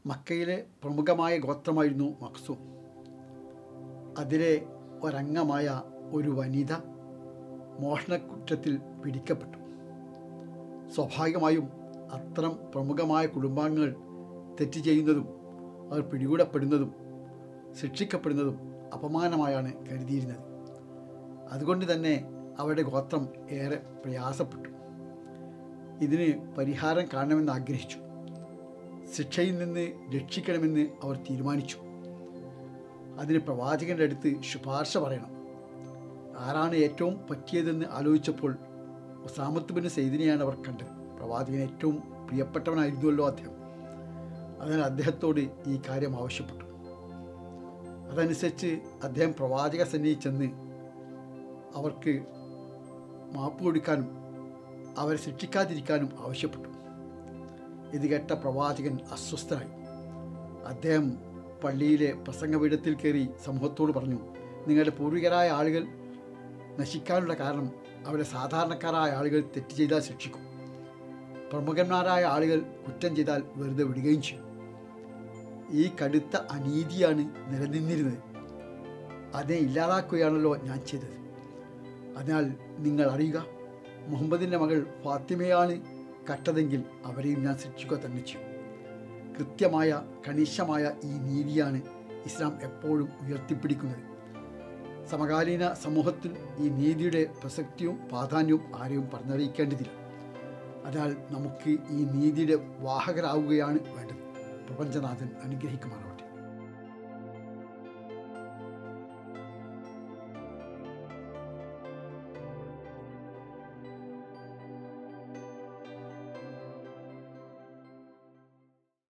മക്കയിലെ പ്രമുഖമായ ഗോത്രമായിരുന്നു മക്സൂം അതിലെ ഒരംഗമായ ഒരു വനിത മോഷണക്കുറ്റത്തിൽ പിടിക്കപ്പെട്ടു സ്വാഭാവികമായും അത്തരം പ്രമുഖമായ കുടുംബാംഗങ്ങൾ തെറ്റ് ചെയ്യുന്നതും അവർ പിടികൂടപ്പെടുന്നതും ശിക്ഷിക്കപ്പെടുന്നതും അപമാനമായാണ് കരുതിയിരുന്നത് അതുകൊണ്ട് തന്നെ അവരുടെ ഗോത്രം ഏറെ പ്രയാസപ്പെട്ടു ഇതിന് പരിഹാരം കാണണമെന്ന് ആഗ്രഹിച്ചു ശിക്ഷയിൽ നിന്ന് രക്ഷിക്കണമെന്ന് അവർ തീരുമാനിച്ചു അതിന് പ്രവാചകൻ്റെ അടുത്ത് ശുപാർശ പറയണം ആരാണ് ഏറ്റവും പറ്റിയതെന്ന് ആലോചിച്ചപ്പോൾ ഉസാമത്ത് ബിൻ സെയ്ദിനെയാണ് അവർ കണ്ടത് പ്രവാചകൻ ഏറ്റവും പ്രിയപ്പെട്ടവനായിരുന്നുവല്ലോ അദ്ദേഹം അതിനാൽ അദ്ദേഹത്തോട് ഈ കാര്യം ആവശ്യപ്പെട്ടു അതനുസരിച്ച് അദ്ദേഹം പ്രവാചക സന്നിധി ചെന്ന് അവർക്ക് മാപ്പ് കൊടുക്കാനും അവരെ ശിക്ഷിക്കാതിരിക്കാനും ആവശ്യപ്പെട്ടു ഇത് കേട്ട പ്രവാചകൻ അസ്വസ്ഥനായി അദ്ദേഹം പള്ളിയിലെ പ്രസംഗപീഠത്തിൽ കയറി സമൂഹത്തോട് പറഞ്ഞു നിങ്ങളുടെ പൂർവികരായ ആളുകൾ നശിക്കാനുള്ള കാരണം അവരുടെ സാധാരണക്കാരായ ആളുകൾ തെറ്റ് ചെയ്താൽ ശിക്ഷിക്കും പ്രമുഖന്മാരായ ആളുകൾ കുറ്റം ചെയ്താൽ വെറുതെ വിടുകയും ചെയ്യും ഈ കടുത്ത അനീതിയാണ് നിലനിന്നിരുന്നത് അതിനെ ഇല്ലാതാക്കുകയാണല്ലോ ഞാൻ ചെയ്തത് അതിനാൽ നിങ്ങൾ അറിയുക മുഹമ്മദിൻ്റെ മകൾ ഫാത്തിമയാണ് കട്ടതെങ്കിൽ അവരെയും ഞാൻ ശിക്ഷിക്കുക തന്നെ ചെയ്യും കൃത്യമായ കണിശമായ ഈ നീതിയാണ് ഇസ്ലാം എപ്പോഴും ഉയർത്തിപ്പിടിക്കുന്നത് സമകാലീന സമൂഹത്തിൽ ഈ നീതിയുടെ പ്രസക്തിയും പ്രാധാന്യവും ആരെയും പറഞ്ഞറിയിക്കേണ്ടതില്ല അതിനാൽ നമുക്ക് ഈ നീതിയുടെ വാഹകരാവുകയാണ് വേണ്ടത് പ്രപഞ്ചനാഥൻ അനുഗ്രഹിക്കുമാറാവട്ടെ